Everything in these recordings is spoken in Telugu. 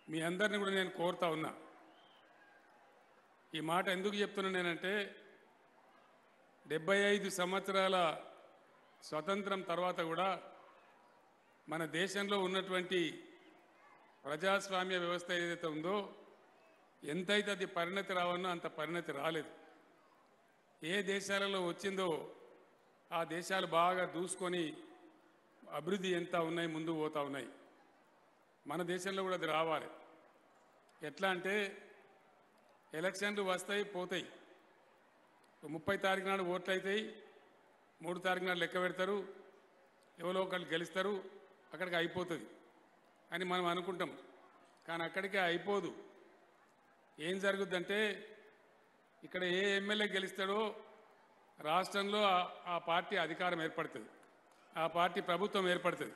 మీ అందరిని కూడా నేను కోరుతా ఉన్నా ఈ మాట ఎందుకు చెప్తున్నా నేనంటే డెబ్బై ఐదు సంవత్సరాల స్వతంత్రం తర్వాత కూడా మన దేశంలో ఉన్నటువంటి ప్రజాస్వామ్య వ్యవస్థ ఏదైతే ఉందో ఎంతైతే అది పరిణతి రావన్నో అంత పరిణతి రాలేదు ఏ దేశాలలో వచ్చిందో ఆ దేశాలు బాగా దూసుకొని అభివృద్ధి ఎంత ఉన్నాయి ముందు పోతా ఉన్నాయి మన దేశంలో కూడా అది రావాలి ఎట్లా అంటే ఎలక్షన్లు వస్తాయి పోతాయి ముప్పై తారీఖు నాడు ఓట్లు అవుతాయి మూడు తారీఖు నాడు లెక్క పెడతారు ఎవరో ఒకళ్ళు గెలుస్తారు అక్కడికి అయిపోతుంది అని మనం అనుకుంటాం కానీ అక్కడికే అయిపోదు ఏం జరుగుద్దంటే ఇక్కడ ఏ ఎమ్మెల్యే గెలుస్తాడో రాష్ట్రంలో ఆ- ఆ పార్టీ అధికారం ఏర్పడుతుంది ఆ పార్టీ ప్రభుత్వం ఏర్పడుతుంది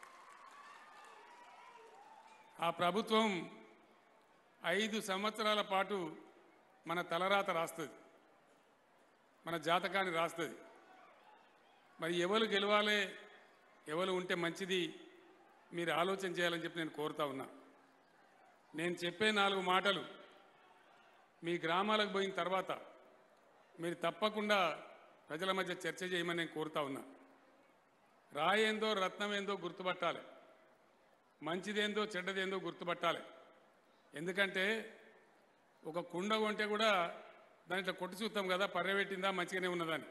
ఆ ప్రభుత్వం ఐదు సంవత్సరాల పాటు మన తలరాత రాస్తుంది మన జాతకాన్ని రాస్తుంది మరి ఎవరు గెలవాలి ఎవరు ఉంటే మంచిది మీరు ఆలోచన చేయాలని చెప్పి నేను కోరుతా ఉన్నా నేను చెప్పే నాలుగు మాటలు మీ గ్రామాలకు పోయిన తర్వాత మీరు తప్పకుండా ప్రజల మధ్య చర్చ చేయమని నేను కోరుతా ఉన్నా రాయేందో రత్నమేందో గుర్తుపట్టాలి మంచిదేందో చెడ్డదేందో గుర్తుపట్టాలి ఎందుకంటే ఒక కుండ కొంటే కూడా దాంట్లో కొట్టి చూస్తాం కదా పర్యబెట్టిందా మంచిగానే ఉన్నదని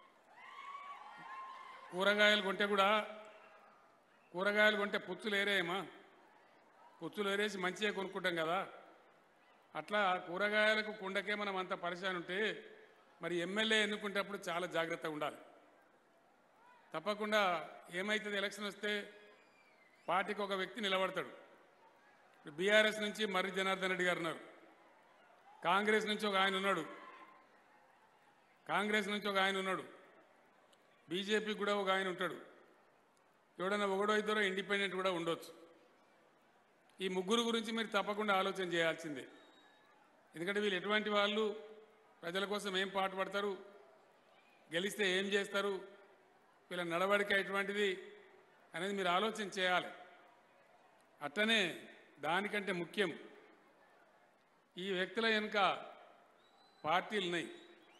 కూరగాయలు కొంటే కూడా కూరగాయలు కొంటే పుచ్చులు ఏరేయమా పుచ్చులు ఏరేసి మంచిగా కొనుక్కుంటాం కదా అట్లా కూరగాయలకు కుండకే మనం అంత పరిశాన్ ఉంటే మరి ఎమ్మెల్యే ఎన్నుకునేటప్పుడు చాలా జాగ్రత్తగా ఉండాలి తప్పకుండా ఏమవుతుంది ఎలక్షన్ వస్తే పార్టీకి ఒక వ్యక్తి నిలబడతాడు బీఆర్ఎస్ నుంచి మర్రి జనార్దన్ రెడ్డి గారు ఉన్నారు కాంగ్రెస్ నుంచి ఒక ఆయన ఉన్నాడు కాంగ్రెస్ నుంచి ఒక ఆయన ఉన్నాడు బీజేపీ కూడా ఒక ఆయన ఉంటాడు ఎవడన్నా ఒకడో ఇద్దరో ఇండిపెండెంట్ కూడా ఉండొచ్చు ఈ ముగ్గురు గురించి మీరు తప్పకుండా ఆలోచన చేయాల్సిందే ఎందుకంటే వీళ్ళు ఎటువంటి వాళ్ళు ప్రజల కోసం ఏం పాటుపడతారు గెలిస్తే ఏం చేస్తారు వీళ్ళ నడవడిక ఎటువంటిది అనేది మీరు ఆలోచన చేయాలి అట్లనే దానికంటే ముఖ్యం ఈ వ్యక్తుల వెనుక పార్టీలు ఉన్నాయి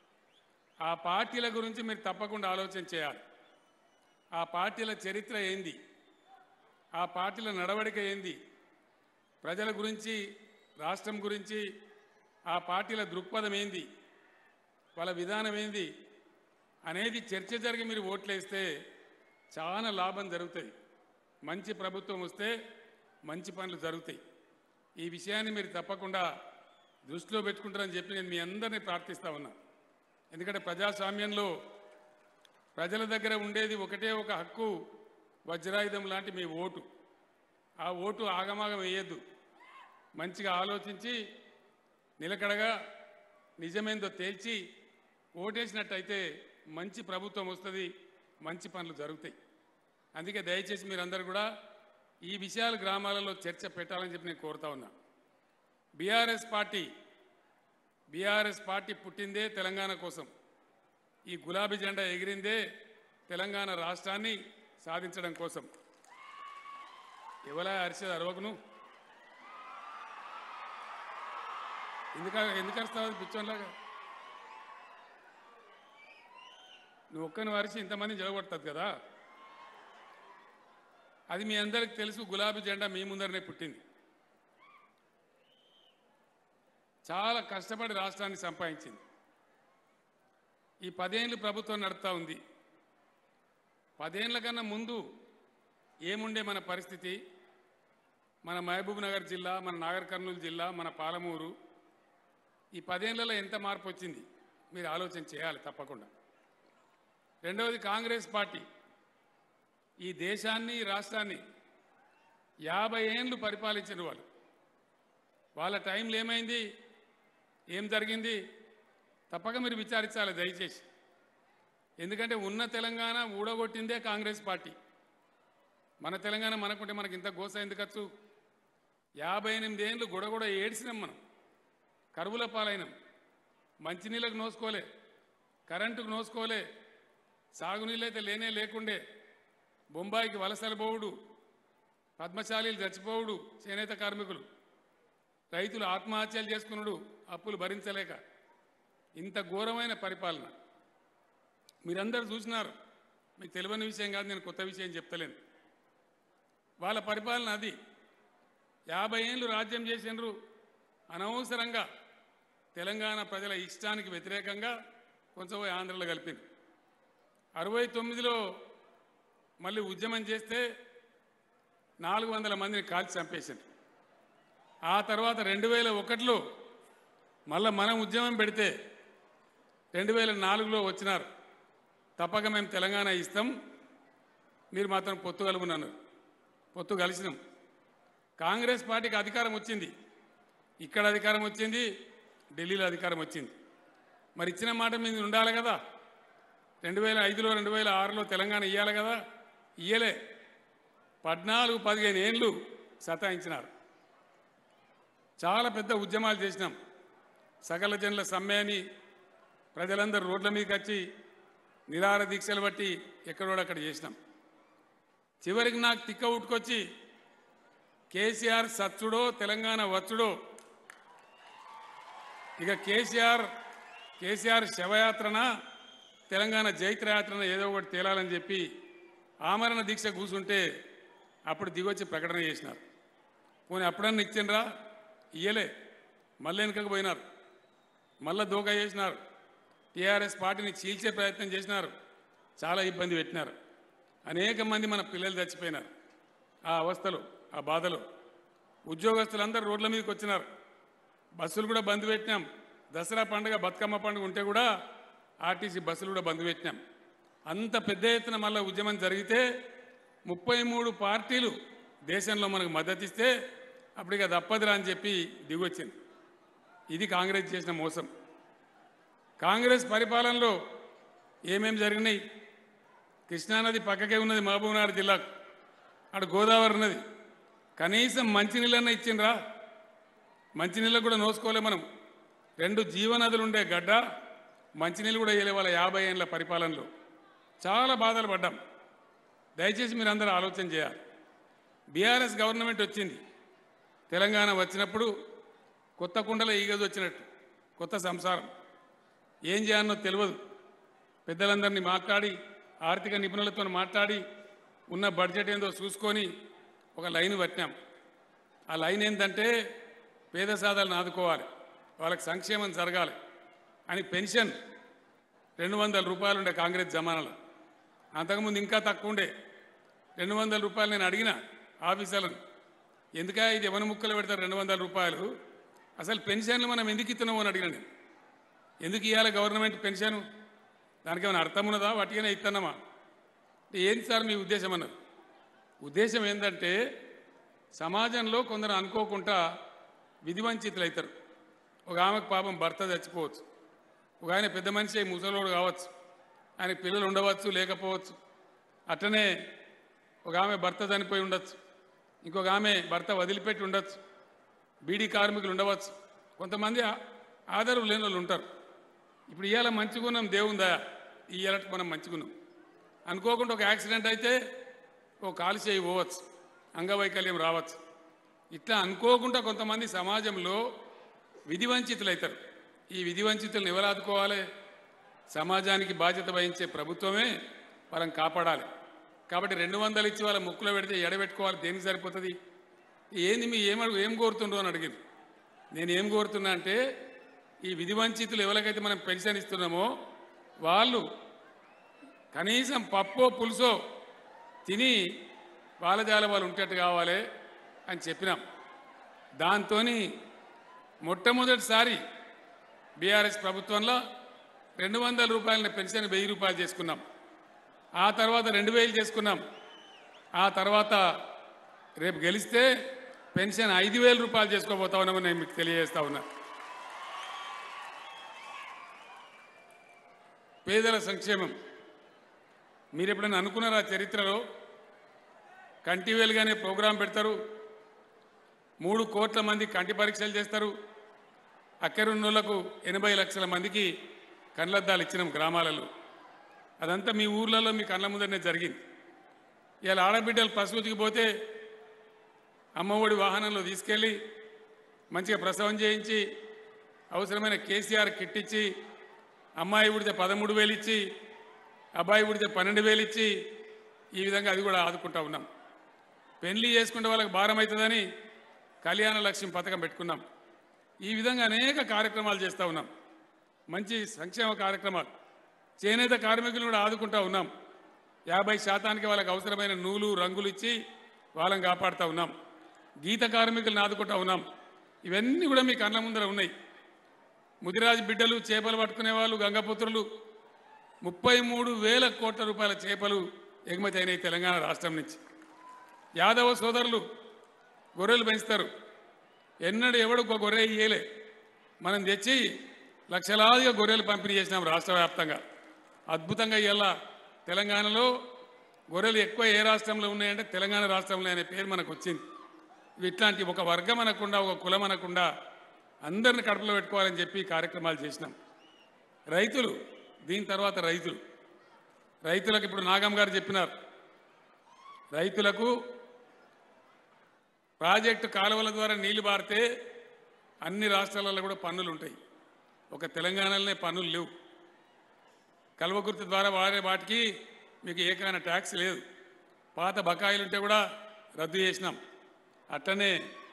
ఆ పార్టీల గురించి మీరు తప్పకుండా ఆలోచన చేయాలి ఆ పార్టీల చరిత్ర ఏంది ఆ పార్టీల నడవడిక ఏంది ప్రజల గురించి రాష్ట్రం గురించి ఆ పార్టీల దృక్పథం ఏంది వాళ్ళ విధానం ఏంది అనేది చర్చ జరిగి మీరు ఓట్లేస్తే చాలా లాభం జరుగుతుంది మంచి ప్రభుత్వం వస్తే మంచి పనులు జరుగుతాయి ఈ విషయాన్ని మీరు తప్పకుండా దృష్టిలో పెట్టుకుంటారని చెప్పి నేను మీ అందరినీ ప్రార్థిస్తా ఉన్నా ఎందుకంటే ప్రజాస్వామ్యంలో ప్రజల దగ్గర ఉండేది ఒకటే ఒక హక్కు వజ్రాయుధం లాంటి మీ ఓటు ఆ ఓటు ఆగమాగం వేయద్దు మంచిగా ఆలోచించి నిలకడగా నిజమేందో తేల్చి ఓటేసినట్టయితే మంచి ప్రభుత్వం వస్తుంది మంచి పనులు జరుగుతాయి అందుకే దయచేసి మీరందరూ కూడా ఈ విషయాలు గ్రామాలలో చర్చ పెట్టాలని చెప్పి నేను కోరుతా ఉన్నా బీఆర్ఎస్ పార్టీ బీఆర్ఎస్ పార్టీ పుట్టిందే తెలంగాణ కోసం ఈ గులాబీ జెండా ఎగిరిందే తెలంగాణ రాష్ట్రాన్ని సాధించడం కోసం ఎవలా అరిచేది అరవకును ఎందుక ఎందుకు అరుస్తావు పిచ్చోన్లాగా నువ్వు ఒక్కని వరిసి ఇంతమంది జరగబడుతుంది కదా అది మీ అందరికి తెలుసు గులాబీ జెండా మీ ముందరనే పుట్టింది చాలా కష్టపడి రాష్ట్రాన్ని సంపాదించింది ఈ పదేళ్ళు ప్రభుత్వం నడుస్తూ ఉంది పదేళ్ల కన్నా ముందు ఏముండే మన పరిస్థితి మన మహబూబ్ నగర్ జిల్లా మన నాగర్ కర్నూలు జిల్లా మన పాలమూరు ఈ పదేళ్లలో ఎంత మార్పు వచ్చింది మీరు ఆలోచన చేయాలి తప్పకుండా రెండవది కాంగ్రెస్ పార్టీ ఈ దేశాన్ని ఈ రాష్ట్రాన్ని యాభై ఏండ్లు పరిపాలించిన వాళ్ళు వాళ్ళ టైంలో ఏమైంది ఏం జరిగింది తప్పక మీరు విచారించాలి దయచేసి ఎందుకంటే ఉన్న తెలంగాణ ఊడగొట్టిందే కాంగ్రెస్ పార్టీ మన తెలంగాణ మనకుంటే మనకి ఇంత గోస ఎందుకచ్చు యాభై ఎనిమిది ఏళ్ళు గుడగొడ ఏడ్చినాం మనం కరువుల పాలైనాం మంచినీళ్ళకు నోసుకోలే కరెంటుకు నోసుకోలే సాగునీళ్ళైతే లేనే లేకుండే బొంబాయికి వలసలు పోవుడు పద్మశాలీలు చచ్చిపోవుడు చేనేత కార్మికులు రైతులు ఆత్మహత్యలు చేసుకున్నాడు అప్పులు భరించలేక ఇంత ఘోరమైన పరిపాలన మీరందరూ చూసినారు మీకు తెలియని విషయం కాదు నేను కొత్త విషయం చెప్తలేను వాళ్ళ పరిపాలన అది యాభై ఏళ్ళు రాజ్యం చేసినారు అనవసరంగా తెలంగాణ ప్రజల ఇష్టానికి వ్యతిరేకంగా కొంచెం పోయి ఆంధ్రలో కలిపింది అరవై తొమ్మిదిలో మళ్ళీ ఉద్యమం చేస్తే నాలుగు వందల మందిని కాల్చి చంపేసింది ఆ తర్వాత రెండు వేల ఒకటిలో మళ్ళా మనం ఉద్యమం పెడితే రెండు వేల నాలుగులో వచ్చినారు తప్పక మేము తెలంగాణ ఇస్తాం మీరు మాత్రం పొత్తు కలుగున్నారు పొత్తు కలిసినాం కాంగ్రెస్ పార్టీకి అధికారం వచ్చింది ఇక్కడ అధికారం వచ్చింది ఢిల్లీలో అధికారం వచ్చింది మరి ఇచ్చిన మాట మీద ఉండాలి కదా రెండు వేల ఐదులో రెండు వేల ఆరులో తెలంగాణ ఇవ్వాలి కదా ఇయ్యలే పద్నాలుగు పదిహేను ఏళ్ళు సతాయించినారు చాలా పెద్ద ఉద్యమాలు చేసినాం సకల జనుల సమ్మె అని ప్రజలందరూ రోడ్ల మీదకి వచ్చి నిరార దీక్షలు బట్టి ఎక్కడోడక్కడ చేసినాం చివరికి నాకు తిక్క ఉట్టుకొచ్చి కేసీఆర్ సచ్చుడో తెలంగాణ వచ్చుడో ఇక కేసీఆర్ కేసీఆర్ శవయాత్రన తెలంగాణ జైత్రయాత్రన ఏదో ఒకటి తేలాలని చెప్పి ఆమరణ దీక్ష కూర్చుంటే అప్పుడు దిగొచ్చి ప్రకటన చేసినారు పోనీ అప్పుడన్నా ఇచ్చిండ్రా ఇయ్యలే మళ్ళీ వెనుకకు పోయినారు మళ్ళా దోకా చేసినారు టీఆర్ఎస్ పార్టీని చీల్చే ప్రయత్నం చేసినారు చాలా ఇబ్బంది పెట్టినారు అనేక మంది మన పిల్లలు చచ్చిపోయినారు ఆ అవస్థలో ఆ బాధలో ఉద్యోగస్తులందరూ రోడ్ల మీదకి వచ్చినారు బస్సులు కూడా బంద్ పెట్టినాం దసరా పండుగ బతుకమ్మ పండుగ ఉంటే కూడా ఆర్టీసీ బస్సులు కూడా బంద్ పెట్టినాం అంత పెద్ద ఎత్తున మళ్ళీ ఉద్యమం జరిగితే ముప్పై మూడు పార్టీలు దేశంలో మనకు మద్దతు ఇస్తే అప్పుడు ఇక తప్పదురా అని చెప్పి దిగొచ్చింది ఇది కాంగ్రెస్ చేసిన మోసం కాంగ్రెస్ పరిపాలనలో ఏమేం జరిగినాయి కృష్ణానది పక్కకే ఉన్నది మహబూబ్నగర్ జిల్లాకు అక్కడ గోదావరి ఉన్నది కనీసం మంచినీళ్ళన్నా ఇచ్చిండ్రా మంచినీళ్ళు కూడా నోసుకోలే మనం రెండు జీవనదులు ఉండే గడ్డ మంచినీళ్ళు కూడా వేయలే వాళ్ళ యాభై ఏళ్ళ పరిపాలనలో చాలా బాధలు పడ్డాం దయచేసి మీరు అందరూ ఆలోచన చేయాలి బీఆర్ఎస్ గవర్నమెంట్ వచ్చింది తెలంగాణ వచ్చినప్పుడు కొత్త కుండల ఈగదు వచ్చినట్టు కొత్త సంసారం ఏం చేయాలనో తెలియదు పెద్దలందరినీ మాట్లాడి ఆర్థిక నిపుణులతో మాట్లాడి ఉన్న బడ్జెట్ ఏందో చూసుకొని ఒక లైన్ పట్టినాం ఆ లైన్ ఏంటంటే పేద సాధాలను ఆదుకోవాలి వాళ్ళకి సంక్షేమం జరగాలి అని పెన్షన్ రెండు వందల రూపాయలు ఉండే కాంగ్రెస్ జమానాలో అంతకుముందు ఇంకా తక్కువ ఉండే రెండు వందల రూపాయలు నేను అడిగిన ఆఫీసర్లను ఎందుక ఇది ఎవరి ముక్కలు పెడతారు రెండు వందల రూపాయలు అసలు పెన్షన్లు మనం ఎందుకు ఇస్తున్నాము అని అడిగిన నేను ఎందుకు ఇవ్వాలి గవర్నమెంట్ పెన్షన్ దానికి ఏమైనా అర్థం ఉన్నదా వాటికైనా ఇస్తున్నామా అంటే ఏంటి సార్ మీ ఉద్దేశం అన్నారు ఉద్దేశం ఏంటంటే సమాజంలో కొందరు అనుకోకుండా విధివంచితులు అవుతారు ఒక ఆమెకు పాపం భర్త చచ్చిపోవచ్చు ఒక ఆయన పెద్ద మనిషి అయి ముసలోడు కావచ్చు ఆయనకు పిల్లలు ఉండవచ్చు లేకపోవచ్చు అట్లనే ఒక ఆమె భర్త చనిపోయి ఉండొచ్చు ఇంకొక ఆమె భర్త వదిలిపెట్టి ఉండొచ్చు బీడీ కార్మికులు ఉండవచ్చు కొంతమంది ఆ- ఆధారం లేని వాళ్ళు ఉంటారు ఇప్పుడు ఇవాళ మంచిగున్నాం దేవుందా ఇవాళ మనం మంచిగున్నాం అనుకోకుండా ఒక యాక్సిడెంట్ అయితే ఓ కాలు చేయి పోవచ్చు అంగవైకల్యం రావచ్చు ఇట్లా అనుకోకుండా కొంతమంది సమాజంలో విధి వంచితులు అవుతారు ఈ విధి వంచితులను ఎవరు ఆదుకోవాలి సమాజానికి బాధ్యత వహించే ప్రభుత్వమే వాళ్ళని కాపాడాలి కాబట్టి రెండు వందలు ఇచ్చి వాళ్ళ ముక్కులో పెడితే ఎడబెట్టుకోవాలి దేనికి సరిపోతుంది ఏంది మీ ఏం అడుగు- ఏం కోరుతుండ్రు అని అడిగింది నేను ఏం కోరుతున్నా అంటే ఈ విధి వంచితులు ఎవరికైతే మనం పెన్షన్ ఇస్తున్నామో వాళ్ళు కనీసం పప్పో పులుసో తిని వాళ్ళజాల వాళ్ళు ఉంటట్టు కావాలి అని చెప్పినాం దాంతో మొట్టమొదటిసారి బీఆర్ఎస్ ప్రభుత్వంలో రెండు వందల రూపాయల పెన్షన్ వెయ్యి రూపాయలు చేసుకున్నాం ఆ తర్వాత రెండు వేలు చేసుకున్నాం ఆ తర్వాత రేపు గెలిస్తే పెన్షన్ ఐదు వేల రూపాయలు చేసుకోబోతా ఉన్నామని నేను మీకు తెలియజేస్తా ఉన్నా పేదల సంక్షేమం మీరు ఎప్పుడైనా అనుకున్నారా చరిత్రలో కంటి వేలుగానే ప్రోగ్రాం పెడతారు మూడు కోట్ల మంది కంటి పరీక్షలు చేస్తారు అక్కరున్నోళ్లకు ఎనభై లక్షల మందికి కళ్ళద్దాలు ఇచ్చినాం గ్రామాలలో అదంతా మీ ఊర్లలో మీ కళ్ళ ముందరనే జరిగింది ఇవాళ ఆడబిడ్డలు ప్రసూతికి పోతే అమ్మఒడి వాహనంలో తీసుకెళ్ళి మంచిగా ప్రసవం చేయించి అవసరమైన కేసీఆర్ కిట్ ఇచ్చి అమ్మాయి పుడితే పదమూడు వేలు ఇచ్చి అబ్బాయి పుడితే పన్నెండు వేలు ఇచ్చి ఈ విధంగా అది కూడా ఆదుకుంటా ఉన్నాం పెళ్లి చేసుకుంటే వాళ్ళకి భారం అవుతుందని కళ్యాణ లక్ష్యం పథకం పెట్టుకున్నాం ఈ విధంగా అనేక కార్యక్రమాలు చేస్తూ ఉన్నాం మంచి సంక్షేమ కార్యక్రమాలు చేనేత కార్మికులను కూడా ఆదుకుంటా ఉన్నాం యాభై శాతానికి వాళ్ళకి అవసరమైన నూలు రంగులు ఇచ్చి వాళ్ళని కాపాడుతూ ఉన్నాం గీత కార్మికులను ఆదుకుంటా ఉన్నాం ఇవన్నీ కూడా మీ కళ్ళ ముందర ఉన్నాయి ముదిరాజు బిడ్డలు చేపలు పట్టుకునే వాళ్ళు గంగపుత్రులు ముప్పై మూడు వేల కోట్ల రూపాయల చేపలు ఎగుమతి అయినాయి తెలంగాణ రాష్ట్రం నుంచి యాదవ సోదరులు గొర్రెలు పెంచుతారు ఎన్నడూ ఎవడు ఒక గొర్రె ఇయ్యలే మనం తెచ్చి లక్షలాదిగా గొర్రెలు పంపిణీ చేసినాం రాష్ట్ర వ్యాప్తంగా అద్భుతంగా ఇలా తెలంగాణలో గొర్రెలు ఎక్కువ ఏ రాష్ట్రంలో ఉన్నాయంటే తెలంగాణ రాష్ట్రంలో అనే పేరు మనకు వచ్చింది ఇవి ఇట్లాంటి ఒక వర్గం అనకుండా ఒక కులం అనకుండా అందరిని కడుపులో పెట్టుకోవాలని చెప్పి కార్యక్రమాలు చేసినాం రైతులు దీని తర్వాత రైతులు రైతులకు ఇప్పుడు నాగం గారు చెప్పినారు రైతులకు ప్రాజెక్టు కాలువల ద్వారా నీళ్లు పారితే అన్ని రాష్ట్రాలలో కూడా పన్నులు ఉంటాయి ఒక తెలంగాణలోనే పన్నులు లేవు కల్వకుర్తి ద్వారా వాడే వాటికి మీకు ఏకైనా ట్యాక్స్ లేదు పాత బకాయిలు ఉంటే కూడా రద్దు చేసినాం అట్టనే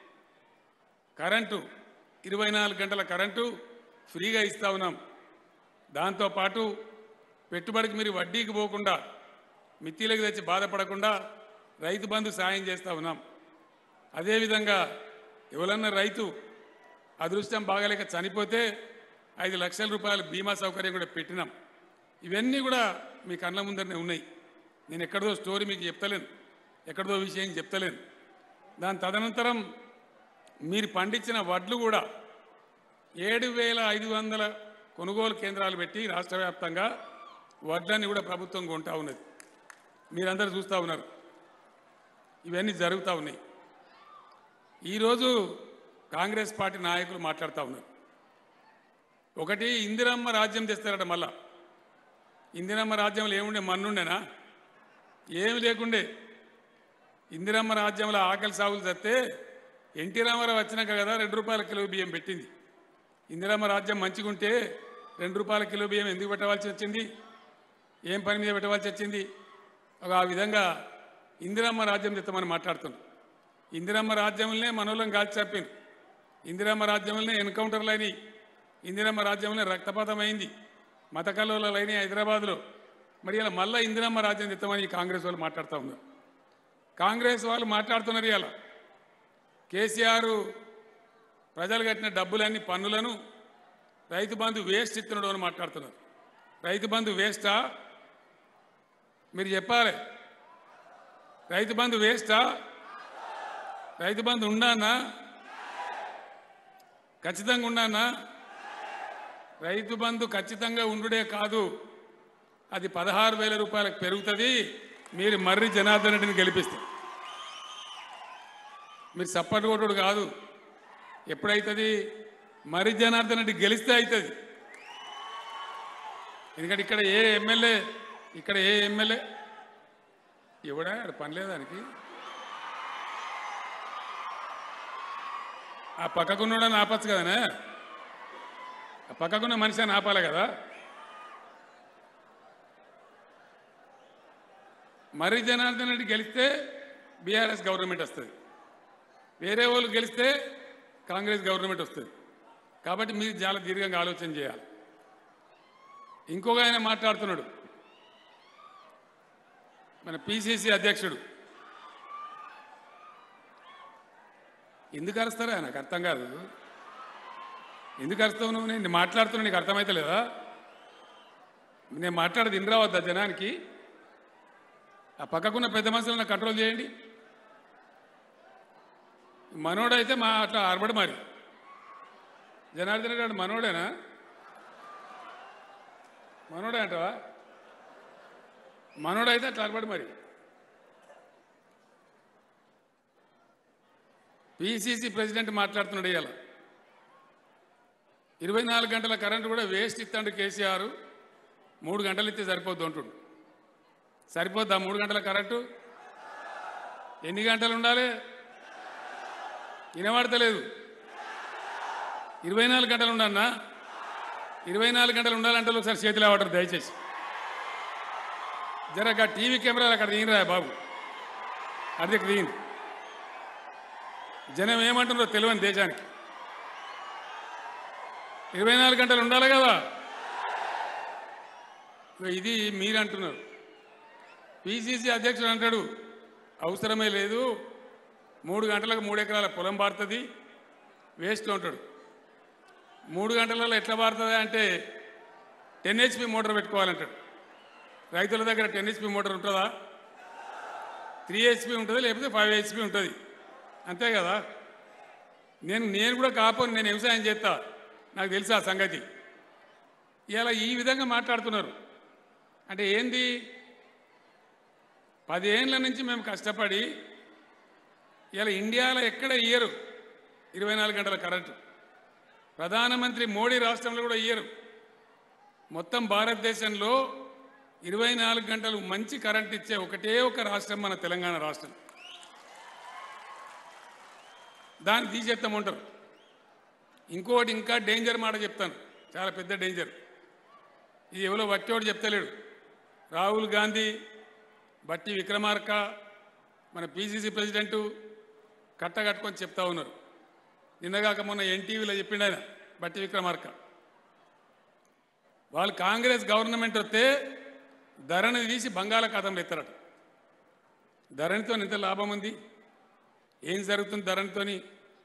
కరెంటు ఇరవై నాలుగు గంటల కరెంటు ఫ్రీగా ఇస్తా ఉన్నాం దాంతోపాటు పెట్టుబడికి మీరు వడ్డీకి పోకుండా మిత్తిలకు తెచ్చి బాధపడకుండా రైతు బంధు సాయం చేస్తూ ఉన్నాం అదేవిధంగా ఎవరన్నా రైతు అదృష్టం బాగలేక చనిపోతే ఐదు లక్షల రూపాయల బీమా సౌకర్యం కూడా పెట్టినాం ఇవన్నీ కూడా మీ కళ్ళ ముందరనే ఉన్నాయి నేను ఎక్కడదో స్టోరీ మీకు చెప్తలేను ఎక్కడదో విషయం చెప్తలేను దాని తదనంతరం మీరు పండించిన వడ్లు కూడా ఏడు వేల ఐదు వందల కొనుగోలు కేంద్రాలు పెట్టి రాష్ట్ర వ్యాప్తంగా వడ్లన్నీ కూడా ప్రభుత్వం కొంటా ఉన్నది మీరందరూ చూస్తూ ఉన్నారు ఇవన్నీ జరుగుతూ ఉన్నాయి ఈరోజు కాంగ్రెస్ పార్టీ నాయకులు మాట్లాడుతూ ఉన్నారు ఒకటి ఇందిరమ్మ రాజ్యం తెస్తారట మళ్ళా ఇందిరమ్మ రాజ్యంలో ఏముండే మన్నుండేనా ఏమి లేకుండే ఇందిరమ్మ రాజ్యంలో ఆకలి సాగులు తెస్తే ఎన్టీ రామారావు వచ్చినాక కదా రెండు రూపాయల కిలో బియ్యం పెట్టింది ఇందిరమ్మ రాజ్యం మంచిగుంటే రెండు రూపాయల కిలో బియ్యం ఎందుకు పెట్టవలసి వచ్చింది ఏం పని మీద పెట్టవలసి వచ్చింది ఒక ఆ విధంగా ఇందిరమ్మ రాజ్యం తెస్తామని మాట్లాడుతున్నాం ఇందిరమ్మ రాజ్యంలోనే మనోళ్ళని కాల్చి చంపారు ఇందిరమ్మ రాజ్యంలోనే ఎన్కౌంటర్లు అయినాయి ఇందిరమ్మ రాజ్యంలోనే రక్తపాతం అయింది మత కల్లోలాలు అయినాయి హైదరాబాద్లో మరి ఇలా మళ్ళీ ఇందిరమ్మ రాజ్యం తెస్తామని ఈ కాంగ్రెస్ వాళ్ళు మాట్లాడుతూ ఉన్నారు కాంగ్రెస్ వాళ్ళు మాట్లాడుతున్నారు ఇలా కేసీఆర్ ప్రజలు కట్టిన డబ్బులన్నీ పన్నులను రైతు బంధు వేస్ట్ ఇస్తున్నాడు అని మాట్లాడుతున్నారు రైతు బంధు వేస్టా మీరు చెప్పాలి రైతు బంధు వేస్టా రైతు బంధు ఉండానా ఖచ్చితంగా ఉండానా రైతు బంధు ఖచ్చితంగా ఉండుడే కాదు అది పదహారు వేల రూపాయలకు పెరుగుతుంది మీరు మర్రి జనార్దన్ రెడ్డిని గెలిపిస్తారు మీరు సప్పటి కొట్టుడు కాదు ఎప్పుడైతుంది మర్రి జనార్దన్ రెడ్డి గెలిస్తే అవుతుంది ఎందుకంటే ఇక్కడ ఏ ఎమ్మెల్యే ఇక్కడ ఏ ఎమ్మెల్యే ఎవడా ఆడ పని లేదా దానికి ఆ పక్కకున్నోడని ఆపచ్చు కదనే ఆ పక్కకున్న మనిషి అని ఆపాలి కదా మర్రి జనార్దన్ రెడ్డి గెలిస్తే బీఆర్ఎస్ గవర్నమెంట్ వస్తుంది వేరే వాళ్ళు గెలిస్తే కాంగ్రెస్ గవర్నమెంట్ వస్తుంది కాబట్టి మీరు చాలా దీర్ఘంగా ఆలోచన చేయాలి ఇంకొక ఆయన మాట్లాడుతున్నాడు మన పిసిసి అధ్యక్షుడు ఎందుకు అరుస్తారా నాకు అర్థం కాదు ఎందుకు అరుస్తావు నువ్వు నేను మాట్లాడుతున్నా నీకు అర్థమైతే లేదా నేను మాట్లాడేది ఇన్ రావద్దా జనానికి ఆ పక్కకున్న పెద్ద మనుషులను కంట్రోల్ చేయండి మనోడైతే మా అట్లా అరబడి మరి జనార్దన్ రెడ్డి అంటే మనోడేనా మనోడే అంటావా మనోడైతే అట్లా అరబడి మరి పిసిసి ప్రెసిడెంట్ మాట్లాడుతున్నాడు ఇవాళ ఇరవై నాలుగు గంటల కరెంటు కూడా వేస్ట్ ఇస్తాడు కేసీఆర్ మూడు గంటలు ఇస్తే సరిపోద్ది అంటుండు సరిపోద్దా మూడు గంటల కరెంటు ఎన్ని గంటలు ఉండాలి వినబడతలేదు ఇరవై నాలుగు గంటలు ఉండన్నా ఇరవై నాలుగు గంటలు ఉండాలంటే ఒకసారి చేతులు అవ్వటం దయచేసి జరగ టీవీ కెమెరాలు అక్కడ తీయరా బాబు అది తీయండి జనం ఏమంటున్నారో తెలియని దేశానికి ఇరవై నాలుగు గంటలు ఉండాలి కదా ఇగో ఇది మీరు అంటున్నారు పిసిసి అధ్యక్షుడు అంటాడు అవసరమే లేదు మూడు గంటలకు మూడు ఎకరాల పొలం పారుతుంది వేస్ట్ ఉంటాడు మూడు గంటలలో ఎట్లా పారుతుంది అంటే టెన్ హెచ్పి మోటార్ పెట్టుకోవాలంటాడు రైతుల దగ్గర టెన్ హెచ్పి మోటార్ ఉంటుందా త్రీ హెచ్పి ఉంటుంది లేకపోతే ఫైవ్ హెచ్పి ఉంటుంది అంతే కదా నేను నేను కూడా కాపోను నేను వ్యవసాయం చేస్తా నాకు తెలుసు ఆ సంగతి ఇలా ఈ విధంగా మాట్లాడుతున్నారు అంటే ఏంది పదేళ్ళ నుంచి మేము కష్టపడి ఇలా ఇండియాలో ఎక్కడ ఇయ్యరు ఇరవై నాలుగు గంటల కరెంటు ప్రధానమంత్రి మోడీ రాష్ట్రంలో కూడా ఇయ్యరు మొత్తం భారతదేశంలో ఇరవై నాలుగు గంటలు మంచి కరెంట్ ఇచ్చే ఒకటే ఒక రాష్ట్రం మన తెలంగాణ రాష్ట్రం దాన్ని తీసేస్తామంటారు ఇంకోటి ఇంకా డేంజర్ మాట చెప్తాను చాలా పెద్ద డేంజర్ ఇది ఎవరో వట్టేవాడు చెప్తలేడు రాహుల్ గాంధీ బట్టి విక్రమార్క మన పిసిసి ప్రెసిడెంటు కట్టగట్టుకొని చెప్తా ఉన్నారు నిన్నగాక మొన్న ఎన్టీవీలో చెప్పిండు ఆయన బట్టి విక్రమార్క వాళ్ళు కాంగ్రెస్ గవర్నమెంట్ వస్తే ధరని తీసి బంగాళాఖాతంలో ఎత్తారట ధరణితో ఎంత లాభం ఉంది ఏం జరుగుతుంది ధరణితోని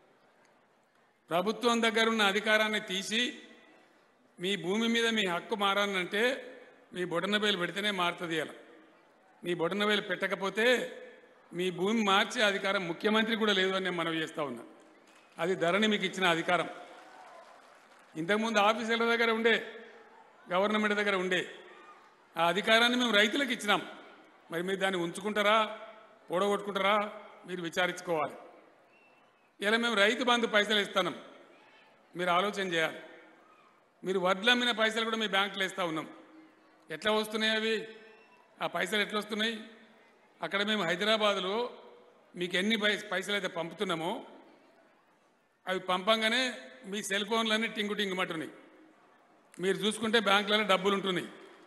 ప్రభుత్వం దగ్గర ఉన్న అధికారాన్ని తీసి మీ భూమి మీద మీ హక్కు మారాలంటే మీ బొడనబేలు పెడితేనే మారుతుంది అలా మీ బొడనబేలు పెట్టకపోతే మీ భూమి మార్చే అధికారం ముఖ్యమంత్రి కూడా లేదు అని నేను మనవి చేస్తా ఉన్నా అది ధరణి మీకు ఇచ్చిన అధికారం ఇంతకుముందు ఆఫీసర్ల దగ్గర ఉండే గవర్నమెంట్ దగ్గర ఉండే ఆ అధికారాన్ని మేము రైతులకు ఇచ్చినాం మరి మీరు దాన్ని ఉంచుకుంటారా ఓడగొట్టుకుంటారా మీరు విచారించుకోవాలి ఇలా మేము రైతు బంధు పైసలు ఇస్తున్నాం మీరు ఆలోచన చేయాలి మీరు వడ్లు అమ్మిన పైసలు కూడా మీ బ్యాంకులో ఇస్తూ ఉన్నాం ఎట్లా వస్తున్నాయి అవి ఆ పైసలు ఎట్లా వస్తున్నాయి అక్కడ మేము హైదరాబాదులో మీకు ఎన్ని పై- పైసలు అయితే పంపుతున్నామో అవి పంపంగానే మీ సెల్ ఫోన్లన్నీ టింగు టింగు మట్టున్నాయి మీరు చూసుకుంటే బ్యాంకులలో డబ్బులు ఉంటున్నాయి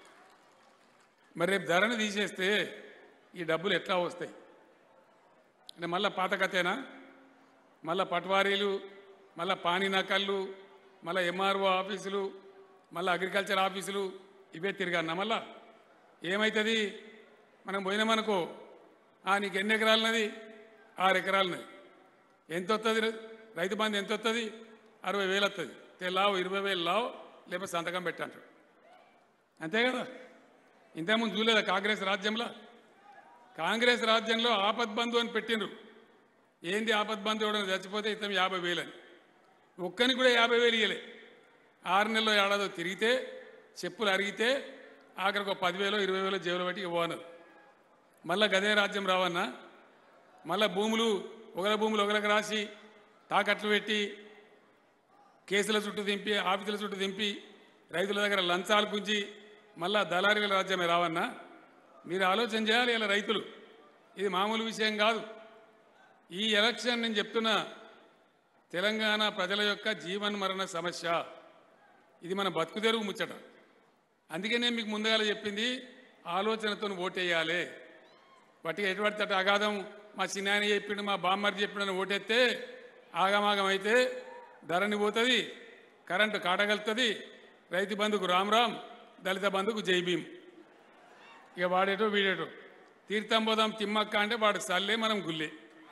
మరి రేపు ధరని తీసేస్తే ఈ డబ్బులు ఎట్లా వస్తాయి అంటే మళ్ళీ పాత కథేనా మళ్ళా పట్వారీలు మళ్ళా పానీ నకళ్ళు మళ్ళా ఎంఆర్ఓ ఆఫీసులు మళ్ళీ అగ్రికల్చర్ ఆఫీసులు ఇవే తిరిగన్నా మళ్ళా ఏమవుతుంది మనం పోయినామనుకో "ఆ, నీకు ఎన్ని ఎకరాలున్నది ఆరు ఎకరాలున్నది ఎంత వస్తుంది రైతు బంధు ఎంత వస్తుంది అరవై వేలు వస్తుంది తెల్లావు ఇరవై వేలు లావు లేకపోతే సంతకం పెట్టంటాడు అంతే కదా ఇంతకుముందు చూడలేదా కాంగ్రెస్ రాజ్యంలో కాంగ్రెస్ రాజ్యంలో ఆపద్ బంధు అని పెట్టిండ్రు ఏంది ఆపద్ బంధు ఎవడన్నా చచ్చిపోతే ఇస్తాం యాభై వేలు అని ఒక్కని కూడా యాభై వేలు ఇవ్వలే ఆరు నెలలో ఏడాదో తిరిగితే చెప్పులు అరిగితే ఆఖరికి ఒక పదివేలు ఇరవై వేలు జేబులో పెట్టి ఇవ్వన్నారు మళ్ళా గదే రాజ్యం రావన్నా మళ్ళా భూములు ఒకరి భూములు ఒకరికి రాసి తాకట్లు పెట్టి కేసుల చుట్టూ దింపి ఆఫీసుల చుట్టూ దింపి రైతుల దగ్గర లంచాలు గుంజి మళ్ళా దళారీల రాజ్యమే రావన్నా మీరు ఆలోచన చేయాలి ఇలా రైతులు ఇది మామూలు విషయం కాదు ఈ ఎలక్షన్ నేను చెప్తున్నా తెలంగాణ ప్రజల యొక్క జీవన్ మరణ సమస్య ఇది మన బతుకు తెరువు ముచ్చట అందుకే నేను మీకు ముందుగా చెప్పింది ఆలోచనతో ఓటేయాలి వాటికి ఎటువంటి తట అగాధం మా చిన్నాయన చెప్పిండు మా బామ్మర్ది చెప్పిండు ఓటేస్తే ఆగమాగం అయితే ధరణి పోతుంది కరెంటు కాటగలుగుతుంది రైతు బంధుకు రామ్ రామ్ దళిత బంధుకు జై భీమ్ ఇక వాడేటో వీడేటో తీర్థం పోదాం తిమ్మక్క అంటే వాడు సల్లే మనం గుల్లే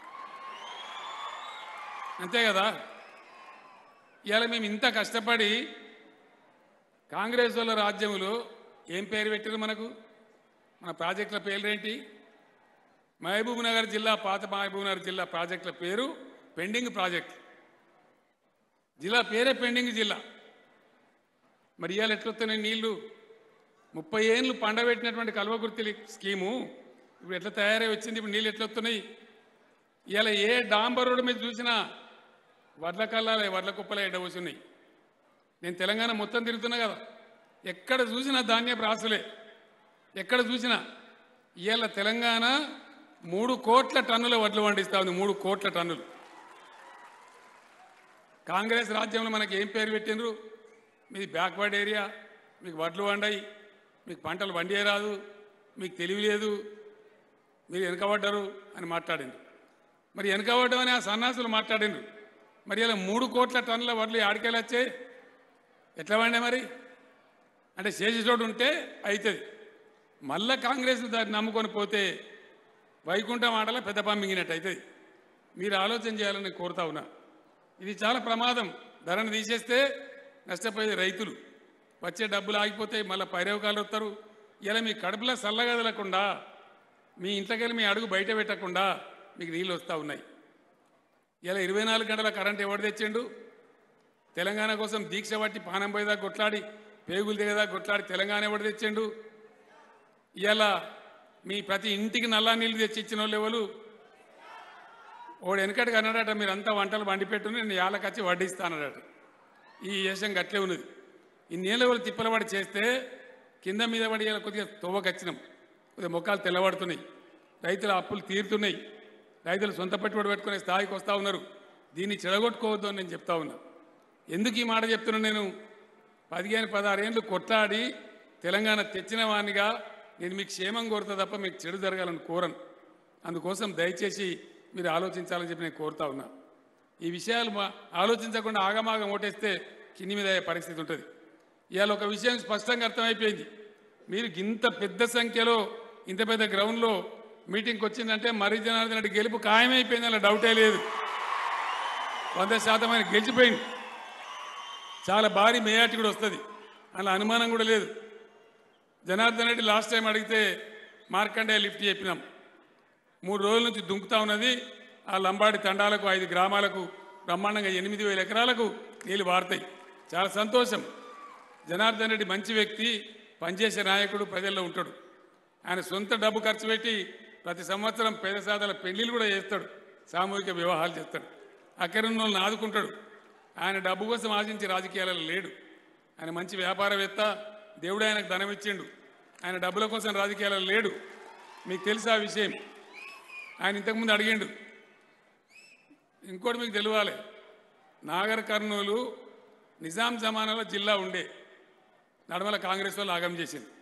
అంతే కదా ఇవాళ మేము ఇంత కష్టపడి కాంగ్రెస్ వాళ్ళ రాజ్యములో ఏం పేరు పెట్టారు మనకు మన ప్రాజెక్టుల పేర్లేంటి మహబూబ్ నగర్ జిల్లా పాత మహబూబ్ నగర్ జిల్లా ప్రాజెక్టుల పేరు పెండింగ్ ప్రాజెక్ట్ జిల్లా పేరే పెండింగ్ జిల్లా మరి ఇవాళ ఎట్లొస్తున్నాయి నీళ్లు ముప్పై ఏళ్ళు పండబెట్టినటువంటి కల్వకుర్తి స్కీము ఇప్పుడు ఎట్లా తయారై వచ్చింది ఇప్పుడు నీళ్ళు ఎట్లా వస్తున్నాయి ఇవాళ ఏ డాంబర్ రోడ్డు మీద చూసినా వడ్ల కల్లాలే వడ్ల కుప్పలే ఎడ్డ ఉన్నాయి నేను తెలంగాణ మొత్తం తిరుగుతున్నా కదా ఎక్కడ చూసినా ధాన్యపు రాసులే ఎక్కడ చూసినా ఇవాళ తెలంగాణ మూడు కోట్ల టన్నుల వడ్లు పండిస్తా ఉంది మూడు కోట్ల టన్నులు కాంగ్రెస్ రాజ్యంలో మనకి ఏం పేరు పెట్టినరు మీది బ్యాక్వర్డ్ ఏరియా మీకు వడ్లు వండాయి మీకు పంటలు వండియే రాదు మీకు తెలివి లేదు మీరు వెనకబడ్డారు అని మాట్లాడింది మరి వెనకబడ్డం అని ఆ సన్నాసులు మాట్లాడిండ్రు మరి ఇలా మూడు కోట్ల టన్నుల వడ్లు ఆడికెళ్ళి వచ్చాయి ఎట్లా వండే మరి అంటే చేసేటోడు ఉంటే అవుతుంది మళ్ళా కాంగ్రెస్ దాన్ని నమ్ముకొని పోతే వైకుంఠం ఆటలో పెద్ద పంపింగినట్టు అవుతుంది మీరు ఆలోచన చేయాలని నేను కోరుతా ఉన్నా ఇది చాలా ప్రమాదం ధరను తీసేస్తే నష్టపోయేది రైతులు వచ్చే డబ్బులు ఆగిపోతాయి మళ్ళీ పైరవకాలు వస్తారు ఇలా మీ కడుపులో చల్లగదలకుండా మీ ఇంట్లోకెళ్ళి మీ అడుగు బయట పెట్టకుండా మీకు నీళ్ళు వస్తూ ఉన్నాయి ఇలా ఇరవై నాలుగు గంటల కరెంట్ ఎవడు తెచ్చిండు తెలంగాణ కోసం దీక్ష పట్టి పానం పోయేదా కొట్లాడి పేగులు దిగదా కొట్లాడి తెలంగాణ ఎవడు తెచ్చిండు ఇలా మీ ప్రతి ఇంటికి నల్లా నీళ్ళు తెచ్చి ఇచ్చిన వాళ్ళు ఎవరు ఓడు వెనకటికి అన్నాడట మీరు అంతా వంటలు వండి పెట్టు నేను యాలకచ్చి వడ్డిస్తానడట ఈ యశం గట్లే ఉన్నది ఇన్నేళ్ళ వాళ్ళు తిప్పలవాడి చేస్తే కింద మీద పడి ఇలా కొద్దిగా తవ్వకచ్చినాం కొద్దిగా మొక్కలు తెల్లబడుతున్నాయి రైతుల అప్పులు తీరుతున్నాయి రైతులు సొంత పెట్టుబడి పెట్టుకునే స్థాయికి వస్తూ ఉన్నారు దీన్ని చెడగొట్టుకోవద్దు అని నేను చెప్తా ఉన్నా ఎందుకు ఈ మాట చెప్తున్నాను నేను పదిహేను పదహారేళ్ళు కొట్లాడి తెలంగాణ తెచ్చిన వానిగా నేను మీకు క్షేమం కోరుతా తప్ప మీకు చెడు జరగాలని కోరను అందుకోసం దయచేసి మీరు ఆలోచించాలని చెప్పి నేను కోరుతా ఉన్నా ఈ విషయాలు మా ఆలోచించకుండా ఆగమాగం ఓటేస్తే కింది మీద అయ్యే పరిస్థితి ఉంటుంది ఇవాళ ఒక విషయం స్పష్టంగా అర్థమైపోయింది మీరు ఇంత పెద్ద సంఖ్యలో ఇంత పెద్ద గ్రౌండ్లో మీటింగ్కి వచ్చిందంటే మరీ జనార్దన్ రెడ్డి గెలుపు ఖాయమైపోయింది అలా డౌటే లేదు వంద శాతం ఆయన గెలిచిపోయింది చాలా భారీ మేయాటి కూడా వస్తుంది అలా అనుమానం కూడా లేదు జనార్దన్ రెడ్డి లాస్ట్ టైం అడిగితే మార్కండే లిఫ్ట్ చెప్పినాం మూడు రోజుల నుంచి దుంకుతా ఉన్నది ఆ లంబాడి తండాలకు ఐదు గ్రామాలకు బ్రహ్మాండంగా ఎనిమిది వేల ఎకరాలకు నీళ్లు వారుతాయి చాలా సంతోషం జనార్దన్ రెడ్డి మంచి వ్యక్తి పనిచేసే నాయకుడు ప్రజల్లో ఉంటాడు ఆయన సొంత డబ్బు ఖర్చు పెట్టి ప్రతి సంవత్సరం పేద సాదాల పెళ్లిళ్ళు కూడా చేస్తాడు సామూహిక వివాహాలు చేస్తాడు అక్కడున్న వాళ్ళని ఆదుకుంటాడు ఆయన డబ్బు కోసం ఆశించి రాజకీయాలలో లేడు ఆయన మంచి వ్యాపారవేత్త దేవుడు ఆయనకు ధనం ఇచ్చిండు ఆయన డబ్బుల కోసం రాజకీయాలలో లేడు మీకు తెలుసు ఆ విషయం ఆయన ఇంతకుముందు అడిగిండు ఇంకోటి మీకు తెలియాలి నాగర్ కర్నూలు నిజాం జమానాలో జిల్లా ఉండే నడమల కాంగ్రెస్ వాళ్ళు ఆగం చేసింది